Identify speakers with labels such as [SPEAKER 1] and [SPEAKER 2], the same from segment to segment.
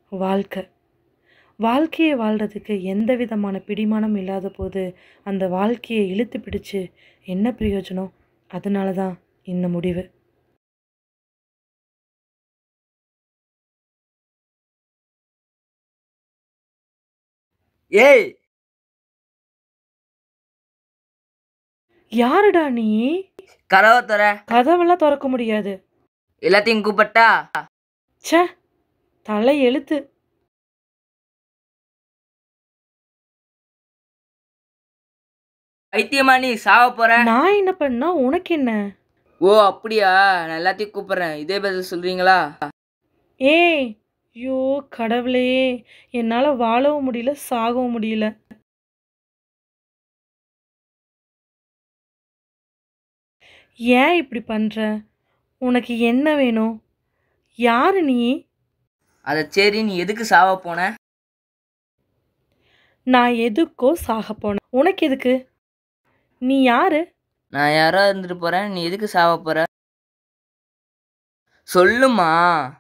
[SPEAKER 1] வாழ்க்கை வாழ்க்கையை வாழ்கிறதுக்கு எந்த விதமான பிடிமானம் இல்லாத போது அந்த வாழ்க்கையை இழுத்து பிடிச்சு என்ன பிரயோஜனம் அதனால தான் இந்த முடிவு
[SPEAKER 2] ஏய்
[SPEAKER 1] யாருடா நீ
[SPEAKER 2] கதவை தர
[SPEAKER 1] கதவெல்லாம் திறக்க முடியாது
[SPEAKER 2] எல்லாத்தையும் கூப்பிட்டா
[SPEAKER 1] ச்சே தலை எழுத்து
[SPEAKER 2] வைத்தியமா நீ சாவ போற
[SPEAKER 1] நான் என்ன பண்ணா உனக்கு என்ன
[SPEAKER 2] ஓ அப்படியா நான் எல்லாத்தையும் கூப்பிடுறேன் இதே பதில் சொல்றீங்களா
[SPEAKER 1] ஏய் ஐயோ கடவுளே என்னால் வாழவும் முடியல சாகவும் முடியல ஏன் இப்படி பண்ணுற உனக்கு என்ன வேணும் யாரு நீ
[SPEAKER 2] அத சரி நீ எதுக்கு சாவ போன
[SPEAKER 1] நான் எதுக்கோ சாக போனேன் உனக்கு எதுக்கு நீ யாரு
[SPEAKER 2] நான் யாரோ இருந்துட்டு போறேன் நீ எதுக்கு சாவ போற சொல்லுமா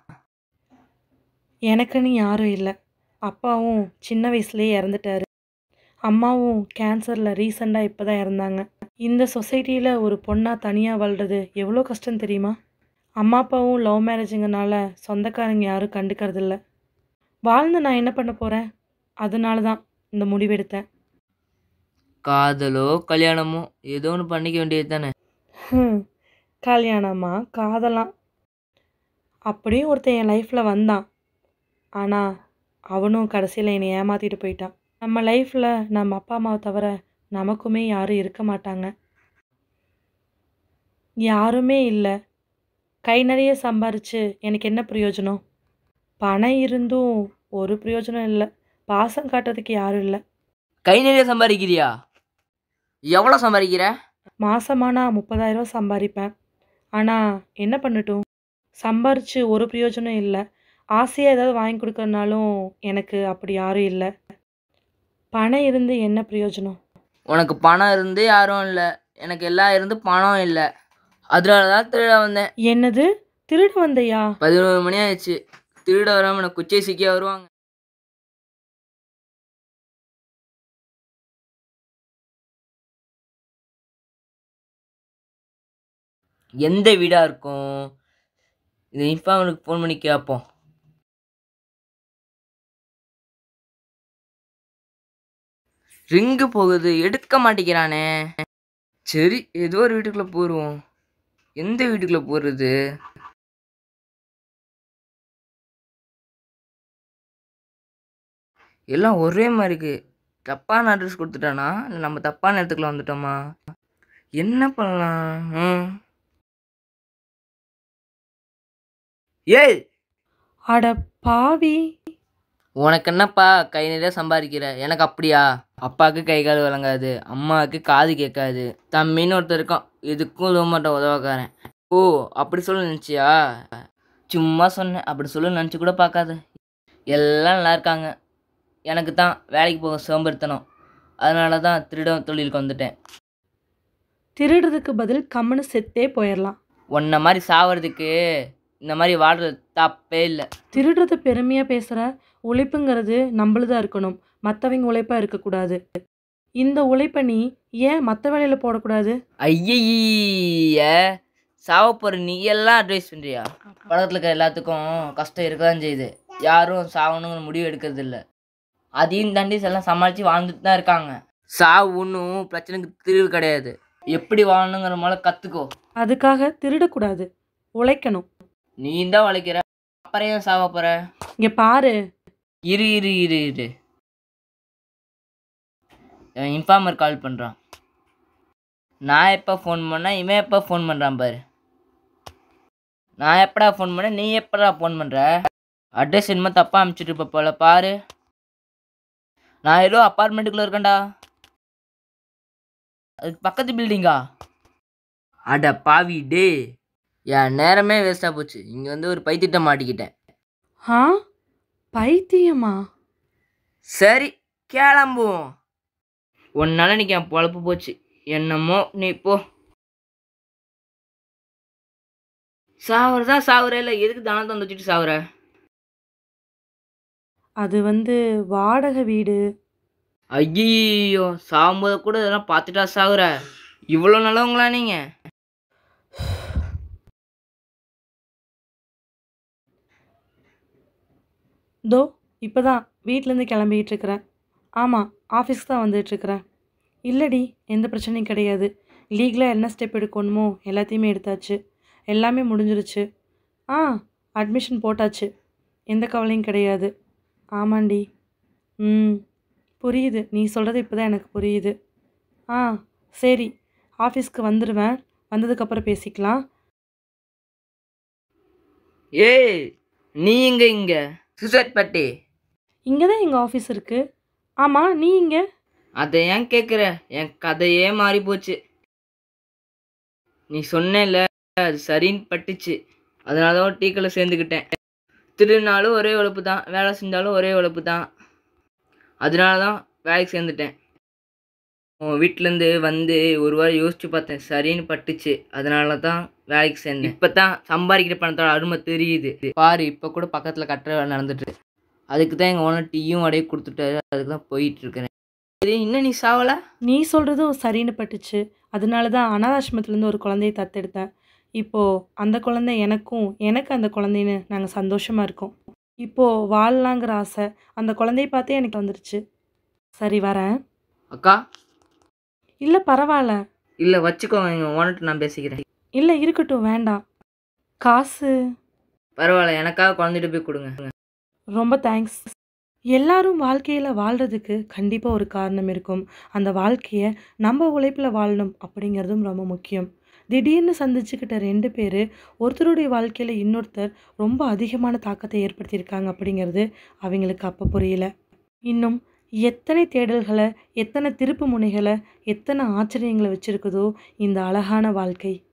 [SPEAKER 1] எனக்குன்னு யாரும் இல்லை அப்பாவும் சின்ன வயசுலேயே இறந்துட்டாரு அம்மாவும் கேன்சரில் ரீசெண்டாக இப்போ தான் இறந்தாங்க இந்த சொசைட்டியில் ஒரு பொண்ணாக தனியாக வாழ்கிறது எவ்வளோ கஷ்டம் தெரியுமா அம்மா அப்பாவும் லவ் மேரேஜுங்கனால சொந்தக்காரங்க யாரும் கண்டுக்கறதில்ல வாழ்ந்து நான் என்ன பண்ண போகிறேன் அதனால தான் இந்த முடிவெடுத்தேன்
[SPEAKER 2] காதலோ கல்யாணமோ ஏதோ ஒன்று பண்ணிக்க வேண்டியது தானே
[SPEAKER 1] ஹம், கல்யாணமா காதலாம் அப்படியும் ஒருத்தன் என் லைஃப்பில் வந்தான் ஆனால் அவனும் கடைசியில் என்னை ஏமாற்றிட்டு போயிட்டான் நம்ம லைஃப்பில் நம்ம அப்பா அம்மாவை தவிர நமக்குமே யாரும் இருக்க மாட்டாங்க யாருமே இல்லை கை நிறைய சம்பாரிச்சு எனக்கு என்ன பிரயோஜனம் பணம் இருந்தும் ஒரு பிரயோஜனம் இல்லை பாசம் காட்டுறதுக்கு யாரும் இல்லை
[SPEAKER 2] கை நிறைய சம்பாதிக்கிறியா எவ்வளோ சம்பாதிக்கிற
[SPEAKER 1] மாசமானா முப்பதாயிரம் சம்பாதிப்பேன் ஆனால் என்ன பண்ணட்டும் சம்பாரிச்சு ஒரு பிரயோஜனம் இல்லை ஆசையாக ஏதாவது வாங்கி கொடுக்கறனாலும் எனக்கு அப்படி யாரும் இல்லை பணம் இருந்து என்ன பிரயோஜனம்
[SPEAKER 2] உனக்கு பணம் இருந்து யாரும் இல்லை எனக்கு எல்லாம் இருந்து பணம் இல்லை அதனால தான் திருட வந்தேன்
[SPEAKER 1] என்னது திருட வந்தையா
[SPEAKER 2] பதினோரு மணி ஆயிடுச்சு திருட வராம எனக்கு குச்சை சிக்கியா வருவாங்க எந்த வீடா இருக்கும் இந்த இன்ஃபார்மனுக்கு ஃபோன் பண்ணி கேட்போம் ரிங்கு போகுது எடுக்க மாட்டேங்கிறானே சரி ஏதோ ஒரு வீட்டுக்குள்ள போடுவோம் எந்த வீட்டுக்குள்ள போறது எல்லாம் ஒரே மாதிரி இருக்கு தப்பான அட்ரஸ் கொடுத்துட்டானா இல்லை நம்ம தப்பான இடத்துக்குள்ள வந்துட்டோமா என்ன பண்ணலாம் ம். ஏய்
[SPEAKER 1] அட பாவி
[SPEAKER 2] உனக்கு என்னப்பா கை நிறைய சம்பாதிக்கிற எனக்கு அப்படியா அப்பாவுக்கு கை கால் விளங்காது அம்மாவுக்கு காது கேட்காது தம்பின்னு ஒருத்தர் இருக்கான் எதுக்கும் உதவ மாட்டேன் உதவக்காரன் ஓ அப்படி சொல்ல நினச்சியா சும்மா சொன்னேன் அப்படி சொல்ல நினச்சி கூட பார்க்காத எல்லாம் நல்லா இருக்காங்க எனக்கு தான் வேலைக்கு போக சோம்பேறித்தனம் அதனால தான் திருட தொழிலுக்கு வந்துட்டேன்
[SPEAKER 1] திருடுறதுக்கு பதில் கம்முன்னு செத்தே போயிடலாம்
[SPEAKER 2] உன்னை மாதிரி சாவறதுக்கு இந்த மாதிரி வாழ்றது தப்பே இல்லை
[SPEAKER 1] திருடுறது பெருமையாக பேசுகிற உழைப்புங்கிறது நம்மளுதான் இருக்கணும் மற்றவங்க உழைப்பாக இருக்கக்கூடாது இந்த உழைப்பை நீ ஏன் மற்ற வேலையில் போடக்கூடாது
[SPEAKER 2] ஐயய்ய சாவ போகிற நீ எல்லாம் அட்வைஸ் பண்ணுறியா படத்தில் இருக்க எல்லாத்துக்கும் கஷ்டம் இருக்க தான் செய்யுது யாரும் சாவணுங்கிற முடிவு எடுக்கிறது இல்லை அதையும் தாண்டி எல்லாம் சமாளித்து வாழ்ந்துட்டு தான் இருக்காங்க சாவு ஒன்றும் பிரச்சனைக்கு தீர்வு கிடையாது எப்படி வாழணுங்கிற முதல்ல கற்றுக்கோ
[SPEAKER 1] அதுக்காக திருடக்கூடாது உழைக்கணும்
[SPEAKER 2] நீ தான் உழைக்கிற அப்புறம் ஏன் சாவ போகிற
[SPEAKER 1] இங்கே பாரு
[SPEAKER 2] இரு இரு இரு இரு இன்ஃபார்மர் கால் பண்ணுறான் நான் எப்போ ஃபோன் பண்ணேன் இவன் எப்போ ஃபோன் பண்ணுறான் பாரு நான் எப்படா ஃபோன் பண்ணேன் நீ எப்படா ஃபோன் பண்ணுற அட்ரஸ் என்னமோ தப்பாக அனுப்பிச்சிட்டு இருப்ப போல பாரு நான் ஏதோ அப்பார்ட்மெண்ட்டுக்குள்ளே இருக்கேன்டா அதுக்கு பக்கத்து பில்டிங்கா அட பாவி டே என் நேரமே வேஸ்ட்டாக போச்சு இங்கே வந்து ஒரு பைத்திட்ட மாட்டிக்கிட்டேன்
[SPEAKER 1] ஆ பைத்தியமா
[SPEAKER 2] சரி கிளம்புவோம் உன்னால இன்னைக்கு என் பொழப்பு போச்சு என்னமோ நீ போ சாவுறதா சாவுற இல்லை எதுக்கு தானத்தை வந்து வச்சுட்டு சாவுற
[SPEAKER 1] அது வந்து வாடகை வீடு
[SPEAKER 2] ஐயோ சாகும்போது கூட இதெல்லாம் பார்த்துட்டா சாகுற இவ்வளோ நல்லவங்களா நீங்கள்
[SPEAKER 1] தோ இப்போ தான் வீட்டிலேருந்து கிளம்பிக்கிட்டு இருக்கிறேன் ஆமாம் ஆஃபீஸ்க்கு தான் வந்துட்டுருக்கிறேன் இல்லடி எந்த பிரச்சனையும் கிடையாது லீகலாக என்ன ஸ்டெப் எடுக்கணுமோ எல்லாத்தையுமே எடுத்தாச்சு எல்லாமே முடிஞ்சிருச்சு ஆ அட்மிஷன் போட்டாச்சு எந்த கவலையும் கிடையாது ஆமாண்டி ம் புரியுது நீ சொல்கிறது இப்போ தான் எனக்கு புரியுது ஆ சரி ஆஃபீஸ்க்கு வந்துடுவேன் வந்ததுக்கப்புறம் பேசிக்கலாம்
[SPEAKER 2] ஏய் நீ இங்க இங்க சுசைட் பட்டி
[SPEAKER 1] இங்கே தான் எங்கள் ஆஃபீஸ் இருக்குது ஆமாம் நீ இங்கே
[SPEAKER 2] அதை ஏன் கேட்குற என் கதையே மாறி போச்சு நீ சொன்னேல்ல அது சரின்னு பட்டுச்சு அதனால தான் டீக்கலை சேர்ந்துக்கிட்டேன் திருநாளும் ஒரே உழைப்பு தான் வேலை செஞ்சாலும் ஒரே உழைப்பு தான் அதனால தான் வேலைக்கு சேர்ந்துட்டேன் உன் வீட்டிலேருந்து வந்து ஒரு வாரம் யோசிச்சு பார்த்தேன் சரின்னு பட்டுச்சு அதனால தான் வேலைக்கு சேர்ந்தேன் இப்போ தான் சம்பாதிக்கிற பணத்தோட அருமை தெரியுது பாரு இப்போ கூட பக்கத்தில் கட்டுற வேலை நடந்துட்டு இருக்கு. அதுக்கு தான் எங்கள் ஓனர் டீயும் வடையை கொடுத்துட்டாரு அதுக்கு தான் போயிட்டு இருக்கிறேன் சரி இன்னும் நீ சாவல
[SPEAKER 1] நீ சொல்கிறதும் சரின்னு பட்டுச்சு அதனால தான் அனாதாசிரமத்துலேருந்து ஒரு குழந்தையை தத்தெடுத்தேன் இப்போது அந்த குழந்தை எனக்கும் எனக்கு அந்த குழந்தைன்னு நாங்கள் சந்தோஷமாக இருக்கோம் இப்போது வாழலாங்கிற ஆசை அந்த குழந்தைய பார்த்தே எனக்கு வந்துருச்சு சரி வரேன்
[SPEAKER 2] அக்கா
[SPEAKER 1] இல்லை பரவாயில்ல
[SPEAKER 2] இல்லை வச்சுக்கோங்க எங்கள் ஓனர்கிட்ட நான் பேசிக்கிறேன்
[SPEAKER 1] இல்லை இருக்கட்டும் வேண்டாம் காசு
[SPEAKER 2] பரவாயில்ல எனக்காக குழந்தைகிட்ட போய் கொடுங்க
[SPEAKER 1] ரொம்ப தேங்க்ஸ் எல்லாரும் வாழ்க்கையில் வாழ்கிறதுக்கு கண்டிப்பாக ஒரு காரணம் இருக்கும் அந்த வாழ்க்கையை நம்ம உழைப்பில் வாழணும் அப்படிங்கிறதும் ரொம்ப முக்கியம் திடீர்னு சந்திச்சுக்கிட்ட ரெண்டு பேர் ஒருத்தருடைய வாழ்க்கையில் இன்னொருத்தர் ரொம்ப அதிகமான தாக்கத்தை ஏற்படுத்தியிருக்காங்க அப்படிங்கிறது அவங்களுக்கு அப்போ புரியல இன்னும் எத்தனை தேடல்களை எத்தனை திருப்பு முனைகளை எத்தனை ஆச்சரியங்களை வச்சுருக்குதோ இந்த அழகான வாழ்க்கை